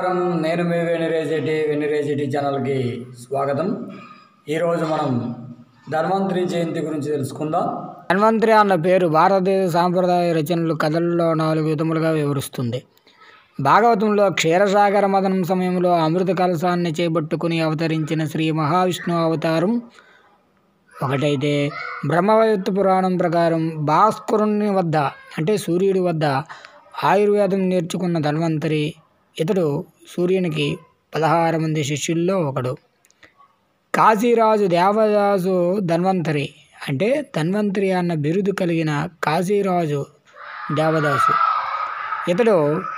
నమస్కారం నేను మీ వెనిరేజిటీ వెనిరేజిటీ ఛానల్కి స్వాగతం ఈరోజు మనం ధన్వంతరి జయంతి గురించి తెలుసుకుందాం ధన్వంతరి అన్న పేరు భారతదేశ సాంప్రదాయ రచనలు కథలలో నాలుగు విధములుగా వివరిస్తుంది భాగవతంలో క్షీరసాగర మదనం సమయంలో అమృత కలశాన్ని చేపట్టుకుని అవతరించిన శ్రీ మహావిష్ణు అవతారం ఒకటైతే బ్రహ్మవైత్త పురాణం ప్రకారం భాస్కరుని వద్ద అంటే సూర్యుడి వద్ద ఆయుర్వేదం నేర్చుకున్న ధన్వంతరి ఇతడు సూర్యునికి పదహారు మంది శిష్యుల్లో ఒకడు కాశీరాజు దేవదాసు ధన్వంతరి అంటే ధన్వంతరి అన్న బిరుదు కలిగిన కాశీరాజు దేవదాసు ఇతడు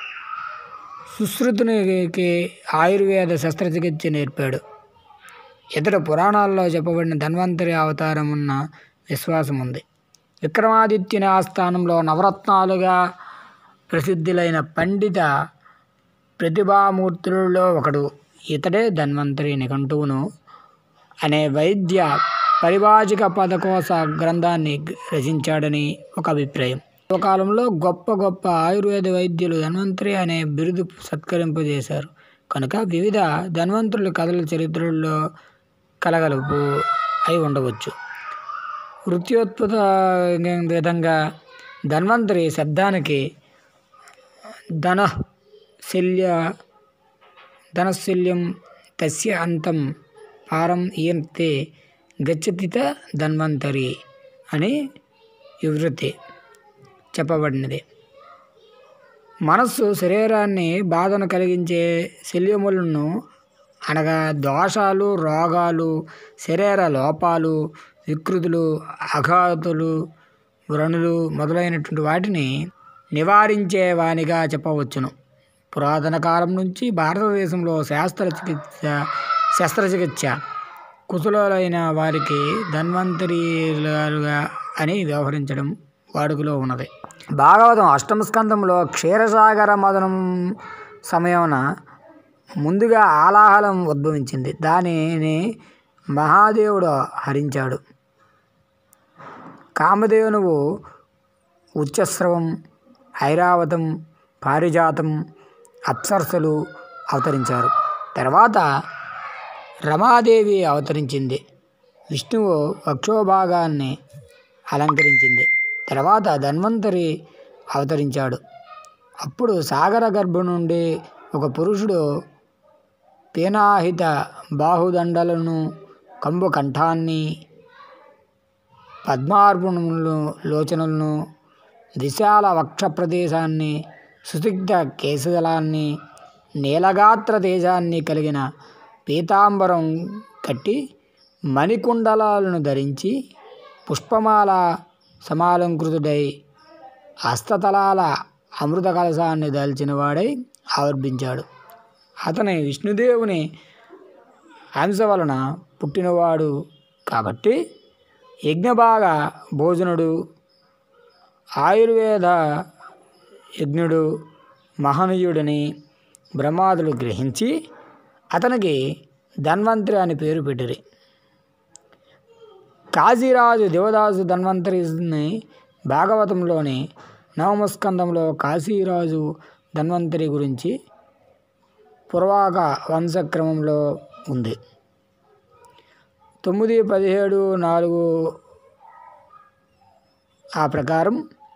సుశ్రుతునికి ఆయుర్వేద శస్త్రచికిత్స నేర్పాడు ఇతడు పురాణాల్లో చెప్పబడిన ధన్వంతరి అవతారం ఉన్న విశ్వాసం ఉంది విక్రమాదిత్యుని ఆస్థానంలో నవరత్నాలుగా ప్రసిద్ధులైన పండిత ప్రతిభామూర్తులలో ఒకడు ఇతడే ధన్వంతరి నిఘంటువును అనే వైద్య పరిభాజిక పదకోశ గ్రంథాన్ని రచించాడని ఒక అభిప్రాయం కాలంలో గొప్ప గొప్ప ఆయుర్వేద వైద్యులు ధన్వంతరి అనే బిరుదు సత్కరింపజేశారు కనుక వివిధ ధన్వంతరుల కథల చరిత్రల్లో కలగలుపు అయి ఉండవచ్చు వృత్యోత్పత విధంగా ధన్వంతరి శబ్దానికి ధన శల్య ధనశల్యం తస్య అంతం పారం ఈయంతే గచ్చతిత ధన్వంతరి అని వివృతి చెప్పబడినది మనస్సు శరీరాన్ని బాధను కలిగించే శల్యములను అనగా దోషాలు రోగాలు శరీర లోపాలు వికృతులు అఘాతులు వ్రణులు మొదలైనటువంటి వాటిని నివారించే వానిగా చెప్పవచ్చును పురాతన కాలం నుంచి భారతదేశంలో శాస్త్రచికిత్స శస్త్రచికిత్స కుశలులైన వారికి ధన్వంతరిలుగా అని వ్యవహరించడం వాడుకలో ఉన్నది భాగవతం అష్టమ స్కందంలో క్షీరసాగర మదనం సమయమున ముందుగా ఆలాహలం ఉద్భవించింది దానిని మహాదేవుడు హరించాడు కామధేనువు ఉచ్చస్రవం ఐరావతం పారిజాతం అప్సరసలు అవతరించారు తర్వాత రమాదేవి అవతరించింది విష్ణువు వక్షోభాగాన్ని అలంకరించింది తర్వాత ధన్వంతరి అవతరించాడు అప్పుడు సాగర గర్భం నుండి ఒక పురుషుడు పీనాహిత బాహుదండలను కంబు కంఠాన్ని పద్మార్పణములను లోచనలను విశాల వక్ష ప్రదేశాన్ని సుసిగ్ధ కేశదలాన్ని నీలగాత్ర తేజాన్ని కలిగిన పీతాంబరం కట్టి మణికుండలాలను ధరించి పుష్పమాల సమాలంకృతుడై హస్తతలాల అమృత కలశాన్ని దాల్చిన వాడై ఆవిర్భించాడు అతని విష్ణుదేవుని అంశ వలన పుట్టినవాడు కాబట్టి యజ్ఞభాగ భోజనుడు ఆయుర్వేద యజ్ఞుడు మహనీయుడని బ్రహ్మాదులు గ్రహించి అతనికి ధన్వంతరి అని పేరు పెట్టిరి కాశీరాజు దేవదాసు ధన్వంతరిని భాగవతంలోని నవమస్కందంలో కాశీరాజు ధన్వంతరి గురించి పుర్వాక వంశక్రమంలో ఉంది తొమ్మిది పదిహేడు నాలుగు ఆ ప్రకారం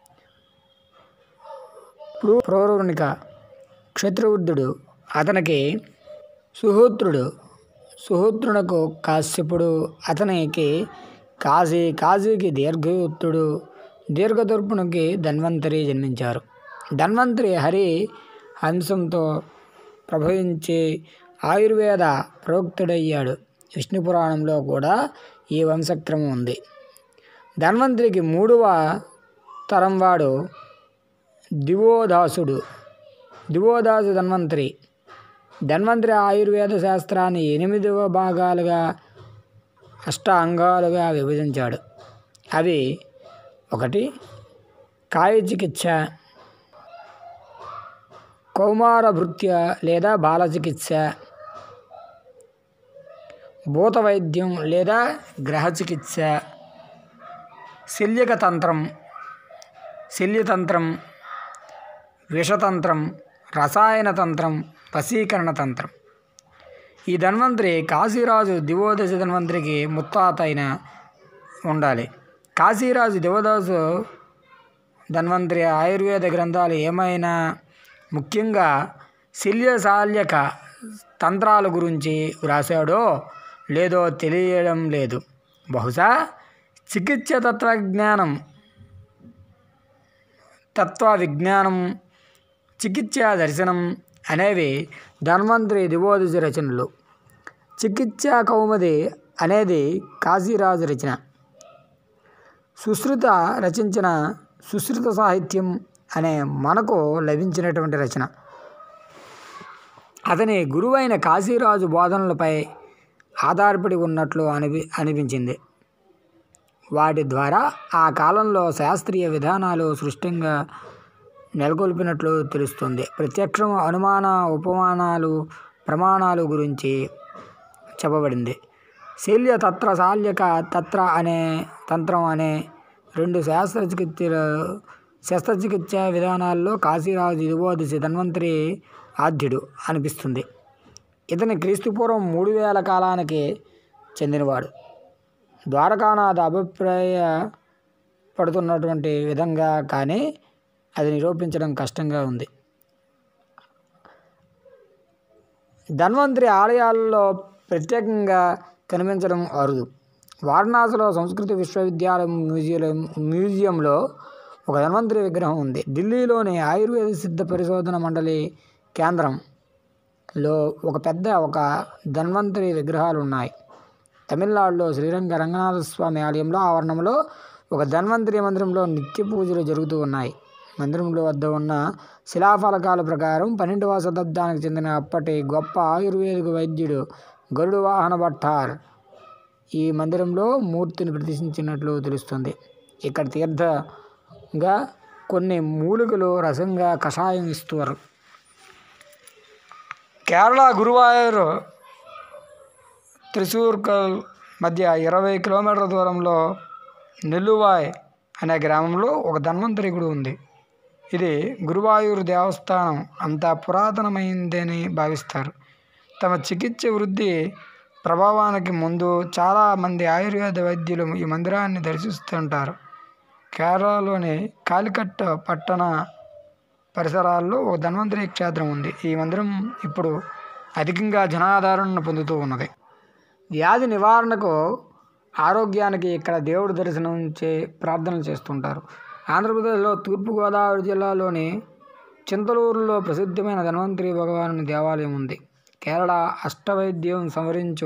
ప్రౌరునిక క్షత్రవృద్ధుడు అతనికి సుహూత్రుడు సుహూత్రునకు కాశ్యపుడు అతనికి కాశీ కాశీకి దీర్ఘయుత్తుడు దీర్ఘదర్పునికి ధన్వంతరి జన్మించారు ధన్వంతరి హరి హంసంతో ప్రభవించి ఆయుర్వేద ప్రోక్తుడయ్యాడు విష్ణు పురాణంలో కూడా ఈ వంశక్రమం ఉంది ధన్వంతరికి మూడవ తరం వాడు దివోదాసుడు దివోదాసు ధన్వంతరి ధన్వంతరి ఆయుర్వేద శాస్త్రాన్ని ఎనిమిదవ భాగాలుగా అష్ట అంగాలుగా విభజించాడు అవి ఒకటి కాయ చికిత్స కౌమార భృత్య లేదా బాల చికిత్స భూత వైద్యం లేదా గ్రహ చికిత్స శల్యక తంత్రం శల్యతంత్రం విషతంత్రం రసాయన తంత్రం వశీకరణ తంత్రం ఈ ధన్వంతరి కాశీరాజు దివోదశ ధన్వంతరికి ముత్తాత అయిన ఉండాలి కాశీరాజు దివోదాసు ధన్వంతరి ఆయుర్వేద గ్రంథాలు ఏమైనా ముఖ్యంగా శల్యశాల్యక తంత్రాల గురించి వ్రాసాడో లేదో తెలియడం లేదు బహుశా చికిత్స తత్వజ్ఞానం తత్వ విజ్ఞానం చికిత్సా దర్శనం అనేవి ధన్వంతరి దివోదశ రచనలు చికిత్సా కౌముది అనేది కాశీరాజు రచన సుశ్రుత రచించిన సుశ్రుత సాహిత్యం అనే మనకు లభించినటువంటి రచన అతని గురువైన కాశీరాజు బోధనలపై ఆధారపడి ఉన్నట్లు అనిపి అనిపించింది వాటి ద్వారా ఆ కాలంలో శాస్త్రీయ విధానాలు సృష్టంగా నెలకొల్పినట్లు తెలుస్తుంది ప్రత్యక్షం అనుమాన ఉపమానాలు ప్రమాణాలు గురించి చెప్పబడింది శల్య తత్ర శాల్యక తత్ర అనే తంత్రం అనే రెండు శాస్త్రచికిత్స శస్త్రచికిత్స విధానాల్లో కాశీరాజు దివోదశి ధన్వంతరి ఆద్యుడు అనిపిస్తుంది ఇతని క్రీస్తుపూర్వం మూడు వేల కాలానికి చెందినవాడు ద్వారకానాథ అభిప్రాయ పడుతున్నటువంటి విధంగా కానీ అది నిరూపించడం కష్టంగా ఉంది ధన్వంతరి ఆలయాల్లో ప్రత్యేకంగా కనిపించడం అరుదు వారణాసిలో సంస్కృత విశ్వవిద్యాలయం మ్యూజియం మ్యూజియంలో ఒక ధన్వంతరి విగ్రహం ఉంది ఢిల్లీలోని ఆయుర్వేద సిద్ధ పరిశోధన మండలి కేంద్రంలో ఒక పెద్ద ఒక ధన్వంతరి విగ్రహాలు ఉన్నాయి తమిళనాడులో శ్రీరంగ రంగనాథ స్వామి ఆలయంలో ఆవరణంలో ఒక ధన్వంతరి మందిరంలో నిత్య పూజలు జరుగుతూ ఉన్నాయి మందిరంలో వద్ద ఉన్న శిలాఫలకాల ప్రకారం పన్నెండవ శతాబ్దానికి చెందిన అప్పటి గొప్ప ఆయుర్వేదిక వైద్యుడు గరుడు వాహన భట్టార్ ఈ మందిరంలో మూర్తిని ప్రతిష్ఠించినట్లు తెలుస్తుంది ఇక్కడ తీర్థంగా కొన్ని మూలికలు రసంగా కషాయం ఇస్తారు కేరళ గురువాయూర్ త్రిశూర్కల్ మధ్య ఇరవై కిలోమీటర్ల దూరంలో నెల్లువాయ్ అనే గ్రామంలో ఒక ధన్వంతరి గుడి ఉంది ఇది గురువాయూర్ దేవస్థానం అంత పురాతనమైందని భావిస్తారు తమ చికిత్స వృద్ధి ప్రభావానికి ముందు చాలామంది ఆయుర్వేద వైద్యులు ఈ మందిరాన్ని దర్శిస్తుంటారు కేరళలోని కాలికట్ పట్టణ పరిసరాల్లో ఒక ధన్వంతరి క్షేత్రం ఉంది ఈ మందిరం ఇప్పుడు అధికంగా జనాదరణను పొందుతూ ఉన్నది వ్యాధి నివారణకు ఆరోగ్యానికి ఇక్కడ దేవుడి దర్శనం చే ప్రార్థనలు చేస్తుంటారు ఆంధ్రప్రదేశ్లో తూర్పుగోదావరి జిల్లాలోని చింతలూరులో ప్రసిద్ధమైన ధన్వంతరి భగవానుని దేవాలయం ఉంది కేరళ అష్టవైద్యం సంవరించు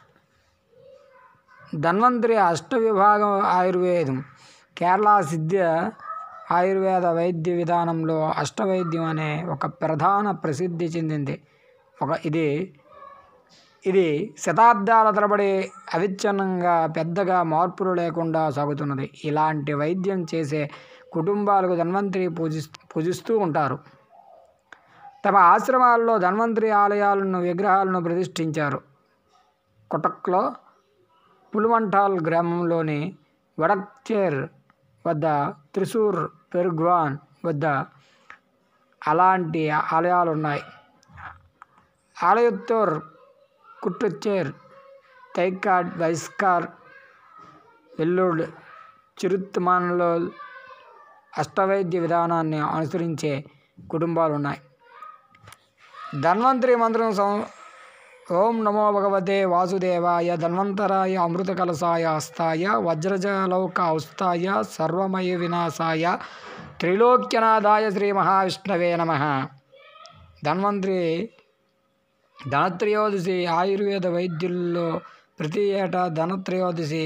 ధన్వంతరి అష్ట విభాగం ఆయుర్వేదం కేరళ సిద్ధ ఆయుర్వేద వైద్య విధానంలో అష్టవైద్యం అనే ఒక ప్రధాన ప్రసిద్ధి చెందింది ఒక ఇది ఇది శతాబ్దాల తరబడి అవిచ్ఛిన్నంగా పెద్దగా మార్పులు లేకుండా సాగుతున్నది ఇలాంటి వైద్యం చేసే కుటుంబాలకు ధన్వంతరి పూజిస్తూ పూజిస్తూ ఉంటారు తమ ఆశ్రమాల్లో ధన్వంతరి ఆలయాలను విగ్రహాలను ప్రతిష్ఠించారు కొటక్లో పులుమంటాల్ గ్రామంలోని వడక్చేర్ వద్ద త్రిశూర్ పెరుగ్వాన్ వద్ద అలాంటి ఆలయాలు ఉన్నాయి ఆలయత్తూర్ కుట్టుచ్చేర్ తైకాడ్ వైస్కార్ వెల్లుడ్ చిరుత్మాన్లో అష్టవైద్య విధానాన్ని అనుసరించే కుటుంబాలు ఉన్నాయి ధన్వంతరి మంత్రం సం ఓం నమో భగవతే వాసుదేవాయ ధన్వంతరాయ అమృత కలసాయ హస్తాయ వజ్రజలౌక ఔస్తాయ సర్వమయ వినాశాయ త్రిలోక్యనాథాయ శ్రీ మహావిష్ణవే నమ ధన్వంతరి ధనత్రయోదశి ఆయుర్వేద వైద్యుల్లో ప్రతి ఏటా ధనత్రయోదశి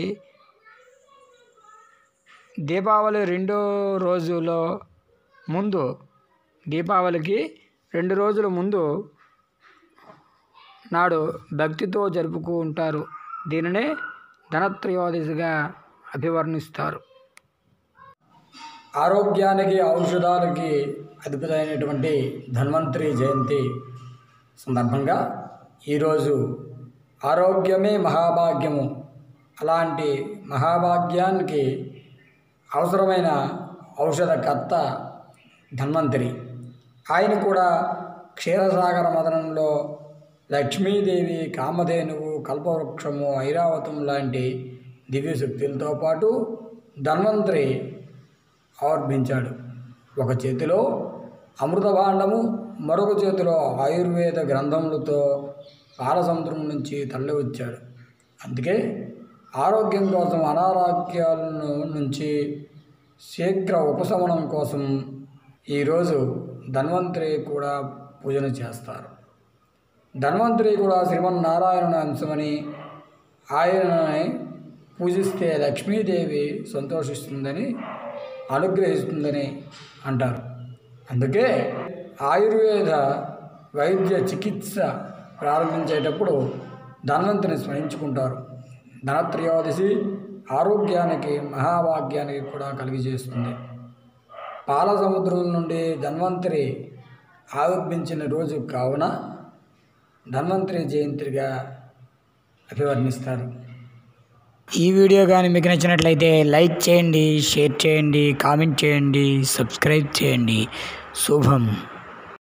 దీపావళి రెండో రోజులో ముందు దీపావళికి రెండు రోజుల ముందు నాడు భక్తితో జరుపుకుంటారు దీనినే ధనత్రయోదశిగా అభివర్ణిస్తారు ఆరోగ్యానికి ఔషధాలకి అధిపతైనటువంటి ధన్వంతరి జయంతి సందర్భంగా ఈరోజు ఆరోగ్యమే మహాభాగ్యము అలాంటి మహాభాగ్యానికి అవసరమైన ఔషధకర్త ధన్వంతరి ఆయన కూడా క్షీరసాగర మదనంలో లక్ష్మీదేవి కామధేనువు కల్పవృక్షము ఐరావతం లాంటి దివ్యశక్తులతో పాటు ధన్వంతరి ఆవర్భించాడు ఒక చేతిలో అమృత భాండము మరొక చేతిలో ఆయుర్వేద గ్రంథములతో పాలసముద్రం నుంచి తరలి వచ్చాడు అందుకే ఆరోగ్యం కోసం అనారోగ్యాలను నుంచి శీఘ్ర ఉపశమనం కోసం ఈరోజు ధన్వంతరి కూడా పూజన చేస్తారు ధన్వంతరి కూడా శ్రీమన్నారాయణుని అంశమని ఆయనని పూజిస్తే లక్ష్మీదేవి సంతోషిస్తుందని అనుగ్రహిస్తుందని అంటారు అందుకే ఆయుర్వేద వైద్య చికిత్స ప్రారంభించేటప్పుడు ధన్వంతుని స్మరించుకుంటారు ధనత్రయోదశి ఆరోగ్యానికి మహాభాగ్యానికి కూడా కలిగజేస్తుంది పాల సముద్రం నుండి ధన్వంతరి ఆవిర్భించిన రోజు కావున ధన్వంతరి జయంతిగా అభివర్ణిస్తారు ఈ వీడియో కానీ మీకు నచ్చినట్లయితే లైక్ చేయండి షేర్ చేయండి కామెంట్ చేయండి సబ్స్క్రైబ్ చేయండి శుభం